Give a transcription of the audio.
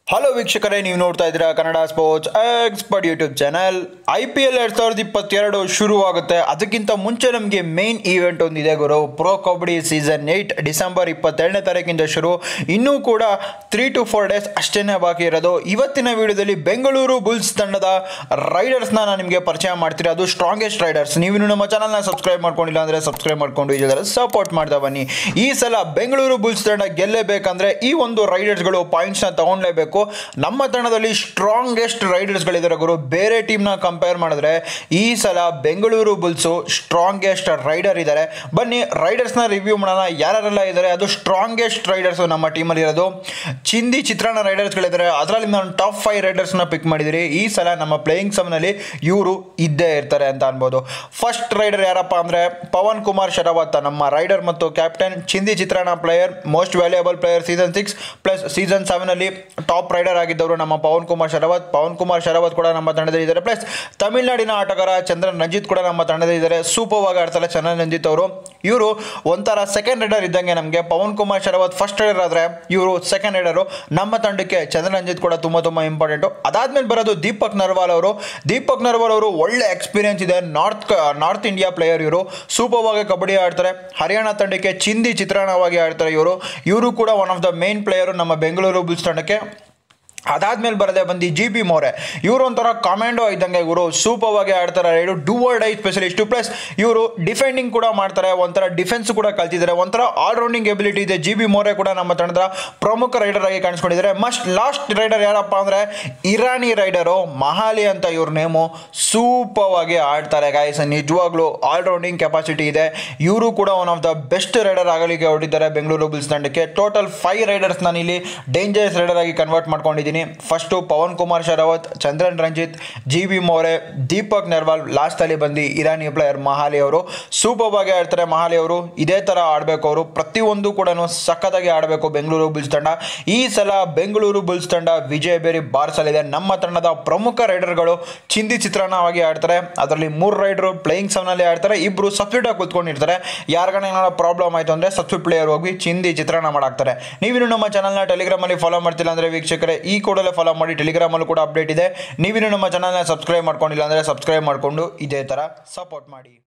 hello ವೀಕ್ಷಕರೇ ನೀವು ನೋಡ್ತಾ ಇದ್ದೀರಾ Kannada sports expert YouTube channel I P L ಎರಡು ಸಾವಿರದ ಇಪ್ಪತ್ತೆರಡು ಶುರುವಾಗುತ್ತೆ ಅದಕ್ಕಿಂತ ಮುಂಚೆ ನಮಗೆ ಮೇನ್ ಈವೆಂಟ್ ಒಂದಿದೆ ಗುರು pro kabaddi season eight December ಇಪ್ಪತ್ತೆರಡನೇ ತಾರೀಕಿಂದ ಶುರು ಇನ್ನೂ ಕೂಡ ತ್ರೀ ಟು ಫೋರ್ ಡೇಸ್ ಅಷ್ಟೇ ಬಾಕಿ ಇರೋದು ಇವತ್ತಿನ ವಿಡಿಯೋದಲ್ಲಿ ಬೆಂಗಳೂರು ಬುಲ್ಸ್ ತಂಡದ ರೈಡರ್ಸ್ನ ನಾನು ನಿಮಗೆ ಪರಿಚಯ ಮಾಡ್ತೀನಿ ಅದು ಸ್ಟ್ರಾಂಗೆಸ್ಟ್ ರೈಡರ್ಸ್ ನೀವು ನಮ್ಮ ಚಾನಲ್ನ ಸಬ್ಸ್ಕ್ರೈಬ್ ಮಾಡ್ಕೊಂಡಿಲ್ಲ ಅಂದರೆ ಸಬ್ಸ್ಕ್ರೈಬ್ ಮಾಡ್ಕೊಂಡು ಇದರಲ್ಲಿ ಸಪೋರ್ಟ್ ಮಾಡ್ತಾ ಬನ್ನಿ ಈ ಸಲ ಬೆಂಗಳೂರು ಬುಲ್ಸ್ ತಂಡ ಗೆಲ್ಲೇಬೇಕಂದ್ರೆ ಈ ಒಂದು ರೈಡರ್ಸ್ಗಳು ಪಾಯಿಂಟ್ಸ್ನ ತಗೊಳ್ಳೇಬೇಕು ನಮ್ಮ ತಂಡದಲ್ಲಿ ಸ್ಟ್ರಾಂಗೆಸ್ಟ್ ರೈಡರ್ಸ್ಗಳಿದ್ದಾರೆ ಗುರು ಬೇರೆ ಟೀಮ್ನ ಕಂಪೇರ್ ಮಾಡಿದ್ರೆ ಈ ಸಲ ಬೆಂಗಳೂರು ಬುಲ್ಸು ಸ್ಟ್ರಾಂಗೆಸ್ಟ್ ರೈಡರ್ ಇದ್ದಾರೆ ಬನ್ನಿ ರೈಡರ್ಸ್ನ ರಿವ್ಯೂ ಮಾಡೋಣ ಯಾರ್ಯಾರೆಲ್ಲ ಇದ್ದಾರೆ ಅದು ಸ್ಟ್ರಾಂಗೆಸ್ಟ್ ರೈಡರ್ಸು ನಮ್ಮ ಟೀಮಲ್ಲಿ ಇರೋದು ಚಿಂದಿ ಚಿತ್ರಾನ್ನ ರೈಡರ್ಸ್ಗಳಿದ್ದಾರೆ ಅದರಲ್ಲಿ ನಾನು ಟಾಪ್ ಫೈವ್ ರೈಡರ್ಸ್ನ ಪಿಕ್ ಮಾಡಿದಿರಿ ಈ ಸಲ ನಮ್ಮ ಪ್ಲೇಯಿಂಗ್ ಸಮ್ನಲ್ಲಿ ಇವರು ಇದ್ದೇ ಇರ್ತಾರೆ ಅಂತ ಅನ್ಬೋದು ಫಸ್ಟ್ ರೈಡರ್ ಯಾರಪ್ಪ ಅಂದರೆ ಪವನ್ ಕುಮಾರ್ ಶರಾವತ್ ನಮ್ಮ ರೈಡರ್ ಮತ್ತು ಕ್ಯಾಪ್ಟನ್ ಚಿಂದಿ ಚಿತ್ರಾನ್ನ player most valuable player season six plus season ಸೆವೆನಲ್ಲಿ ಟಾಪ್ ರೈಡರ್ ಆಗಿದ್ದವರು ನಮ್ಮ ಪವನ್ ಕುಮಾರ್ ಶರಾವತ್ ಪವನ್ ಕುಮಾರ್ ಶರಾವತ್ ಕೂಡ ನಮ್ಮ ತಂಡದಲ್ಲಿ ಇದ್ದಾರೆ ಪ್ಲಸ್ ತಮಿಳುನಾಡಿನ ಆಟಗಾರ ಚಂದ್ರನ್ ರಂಜಿತ್ ಕೂಡ ನಮ್ಮ ತಂಡದಲ್ಲಿ ಇದ್ದಾರೆ ಸೂಪರ್ ಆಗಿ ಆಡ್ತಾರೆ ಚಂದ್ರನ್ ರಂಜಿತ್ ಅವರು ಇವರು ಒಂಥರ ಸೆಕೆಂಡ್ ರೈಡರ್ ಇದ್ದಂಗೆ ನಮಗೆ ಪವನ್ ಕುಮಾರ್ ಶರಾವತ್ ಫಸ್ಟ್ ರೈಡರ್ ಆದರೆ ಇವರು ಸೆಕೆಂಡ್ ರೈಡರು ನಮ್ಮ ತಂಡಕ್ಕೆ ಚಂದ್ರನ್ ರಂಜಿತ್ ಕೂಡ ತುಂಬ ತುಂಬ ಇಂಪಾರ್ಟೆಂಟು ಅದಾದ್ಮೇಲೆ ಬರೋದು ದೀಪಕ್ ನರ್ವಾಲ್ ಅವರು ದೀಪಕ್ ನರ್ವಾಲ್ ಅವರು ಒಳ್ಳೆ ಎಕ್ಸ್ಪೀರಿಯನ್ಸ್ ಇದೆ ನಾರ್ತ್ ನಾರ್ತ್ ಇಂಡಿಯಾ ಪ್ಲೇಯರ್ ಇವರು ಸೂಪರ್ ಆಗಿ ಕಬಡ್ಡಿ ಆಡ್ತಾರೆ ಹರಿಯಾಣ ತಂಡಕ್ಕೆ ಚಿಂದಿ ಚಿತ್ರಾನ್ನವಾಗಿ ಆಡ್ತಾರೆ ಇವರು ಇವರು ಕೂಡ one of the main player ನಮ್ಮ ಬೆಂಗಳೂರು ಬುಲ್ಸ್ ತಂಡಕ್ಕೆ ಅದಾದ್ಮೇಲೆ ಬರದೆ ಬಂದು ಜಿ ಬಿ ಮೋರೆ ಇವರು ಒಂಥರ ಕಮಾಂಡೋ ಇದ್ದಂಗೆ ಇವರು ಸೂಪರ್ವಾಗಿ ಆಡ್ತಾರೆ raid do or die specialist plus ಇವರು ಡಿಫೆಂಡಿಂಗ್ ಕೂಡ ಮಾಡ್ತಾರೆ ಒಂಥರ ಡಿಫೆನ್ಸ್ ಕೂಡ ಕಲ್ತಿದ್ದಾರೆ ಒಂಥರ ಆಲ್ರೌಂಡಿಂಗ್ ಎಬಿಲಿಟಿ ಇದೆ ಜಿ ಬಿ ಮೋರೆ ಕೂಡ ನಮ್ಮ ತಂಡದ ಪ್ರಮುಖ ರೈಡರ್ ಆಗಿ ಕಾಣಿಸ್ಕೊಂಡಿದ್ದಾರೆ ಮಸ್ಟ್ ಲಾಸ್ಟ್ ರೈಡರ್ ಯಾರಪ್ಪ ಅಂದರೆ ಇರಾನಿ ರೈಡರು ಮಹಾಲಿ ಅಂತ ಇವ್ರ ನೇಮು ಸೂಪರ್ವಾಗಿ ಆಡ್ತಾರೆ ಗಾಯಸ್ ನಿಜವಾಗ್ಲೂ ಆಲ್ರೌಂಡಿಂಗ್ ಕೆಪಾಸಿಟಿ ಇದೆ ಇವರು ಕೂಡ one of the best raider ಆಗಲಿಕ್ಕೆ ಹೊರಟಿದ್ದಾರೆ ಬೆಂಗಳೂರು ಬುಲ್ಸ್ ತಂಡಕ್ಕೆ ಟೋಟಲ್ ಫೈವ್ ರೈಡರ್ಸ್ ನಾನು ಇಲ್ಲಿ ಡೇಂಜರಸ್ ರೈಡರ್ ಆಗಿ ಕನ್ವರ್ಟ್ ಮಾಡ್ಕೊಂಡಿದ್ದೀನಿ first Pavan Kumar Sehrawat Chandran Ranjith G B More Deepak Narwal ಲಾಸ್ಟಲ್ಲಿ ಬಂದು ಇರಾನಿ ಪ್ಲೇಯರ್ ಮಹಾಲಿ ಅವರು ಸೂಪರ್ ಆಗಿ ಆಡ್ತಾರೆ ಮಹಾಲಿ ಅವರು ಇದೇ ಥರ ಆಡಬೇಕು ಅವರು ಪ್ರತಿಯೊಂದು ಕೂಡ ಸಖತ್ತಾಗಿ ಆಡಬೇಕು ಬೆಂಗಳೂರು ಬುಲ್ಸ್ ತಂಡ ಈ ಸಲ ಬೆಂಗಳೂರು ಬುಲ್ಸ್ ತಂಡ ವಿಜಯ ಬೇರಿ ಬಾರ್ಸಲಿದೆ ನಮ್ಮ ತಂಡದ ಪ್ರಮುಖ ರೈಡರ್ಗಳು ಚಿಂದಿ ಚಿತ್ರಾನ್ನವಾಗಿ ಆಡ್ತಾರೆ ಅದರಲ್ಲಿ ಮೂರು ರೈಡರು ಪ್ಲೇಯಿಂಗ್ ಸೆವೆನಲ್ಲಿ ಆಡ್ತಾರೆ ಇಬ್ಬರು ಸಬ್ಸ್ಟಿಟ್ಯೂಟ್ ಆಗಿ ಕೂತ್ಕೊಂಡಿರ್ತಾರೆ ಯಾರಿಗಾನ ಏನಾದ್ರು ಪ್ರಾಬ್ಲಮ್ ಆಯಿತು ಅಂದರೆ ಸಬ್ಸ್ಟಿಟ್ಯೂಟ್ ಪ್ಲೇಯರ್ ಹೋಗಿ ಚಿಂದಿ ಚಿತ್ರಾನ್ನ ಮಾಡಾಕ್ತಾರೆ ನೀವಿನ್ನು ನಮ್ಮ ಚಾನಲ್ನ ಟೆಲಿಗ್ರಾಮಲ್ಲಿ ಫಾಲೋ ಮಾಡ್ತಿಲ್ಲ ಅಂದರೆ ವೀಕ್ಷಕರೇ ಈ ಕೂಡಲೇ ಫಾಲೋ ಮಾಡಿ ಟೆಲಿಗ್ರಾಮಲ್ಲೂ ಕೂಡ ಅಪ್ಡೇಟ್ ಇದೆ ನೀವಿನ್ನು ನಮ್ಮ ಚಾನಲ್ನ ಸಬ್ಸ್ಕ್ರೈಬ್ ಮಾಡ್ಕೊಂಡಿಲ್ಲ ಅಂದರೆ ಸಬ್ಸ್ಕ್ರೈಬ್ ಮಾಡಿಕೊಂಡು ಇದೇ ಥರ ಸಪೋರ್ಟ್ ಮಾಡಿ